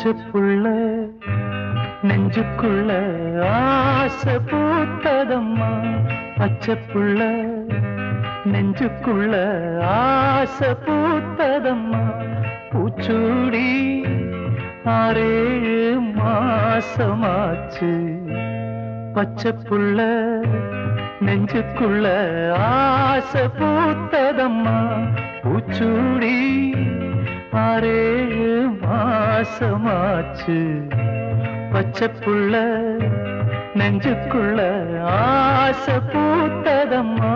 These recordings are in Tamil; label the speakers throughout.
Speaker 1: பச்சை புள்ள நெஞ்சுக்குள்ள ஆசை பூத்ததம்மா பச்சை புள்ள நெஞ்சுக்குள்ள ஆசை பூத்ததம்மா பூச்சூடி ஆறேழு மாசமாச்சு பச்சை புள்ள நெஞ்சுக்குள்ள ஆசை பூத்ததம்மா பூச்சூடி ஆறேழு மாசமாச்சு பச்சை புள்ள நெஞ்சுக்குள்ள ஆசை பூத்ததம்மா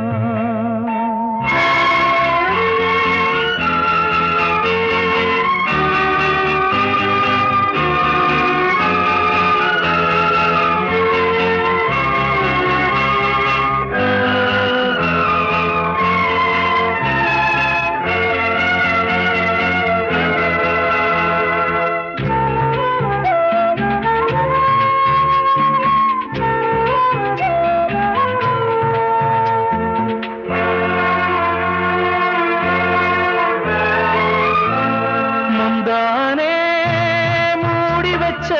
Speaker 1: முந்தானே மூடி வச்ச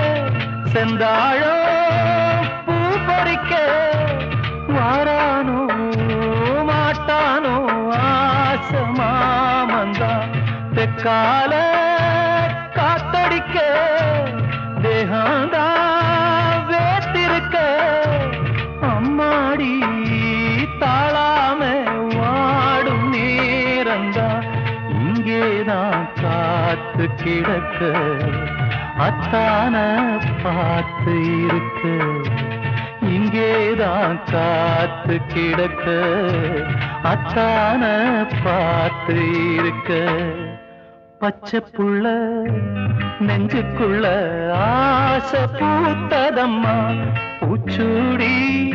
Speaker 1: செந்தாழம் பூ பறிக்க வாரானோ மாட்டானோ ஆசை மாமந்தா தெக்கால காத்தடிக்க தேகாந்தா வேத்திருக்க அம்மாடி தாழாம வாடும் நேரந்தா இங்கேதான் காத்து கிடக்க அத்தான பார்த்து இருக்க இங்கேதான் காத்து கிடக்க அத்தான பார்த்து இருக்க பச்சை புள்ள நெஞ்சுக்குள்ள ஆசை பூத்ததம்மா பூச்சூடி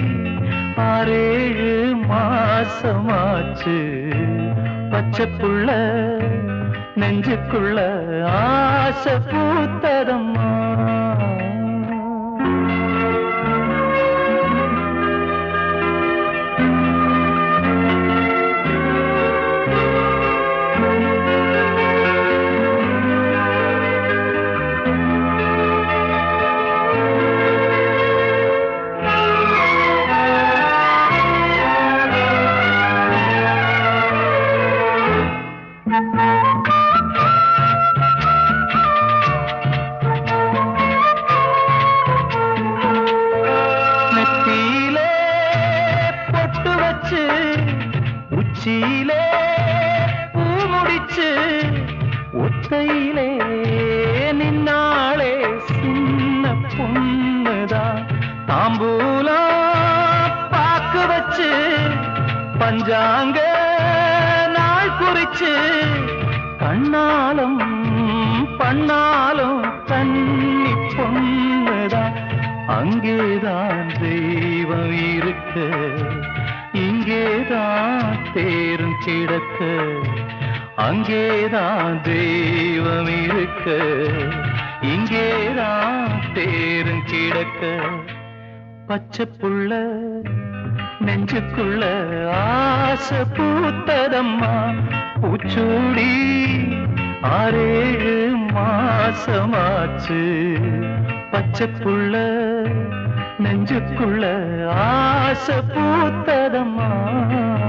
Speaker 1: ஆறேழு மாசமாச்சு பச்சை புள்ள நெஞ்சுக்குள்ள ஆசை பூத்ததம்மா நெத்தியிலே பொட்டு வச்சு உச்சியிலே பூ முடிச்சு ஒத்தையிலே நின்னாளே சின்ன பொண்ணுதான் தாம்பூலம் பாக்கு வச்சு பஞ்சாங்க நாள் குறிச்சு கண்ணாலும் பண்ணாலும் கண்ணி பொண்ணுதான் அங்கேதான் தெய்வம் இருக்க இங்கேதான் தேரும் கிடக்க அங்கேதான் தெய்வம் இருக்க இங்கேதான் தேரும் கிடக்க பச்சை புள்ள நெஞ்சுக்குள்ள ஆசை பூத்ததம்மா பூச்சூடி ஆறேழு மாசமாச்சு பச்சை புள்ள நெஞ்சுக்குள்ள ஆசை பூத்ததம்மா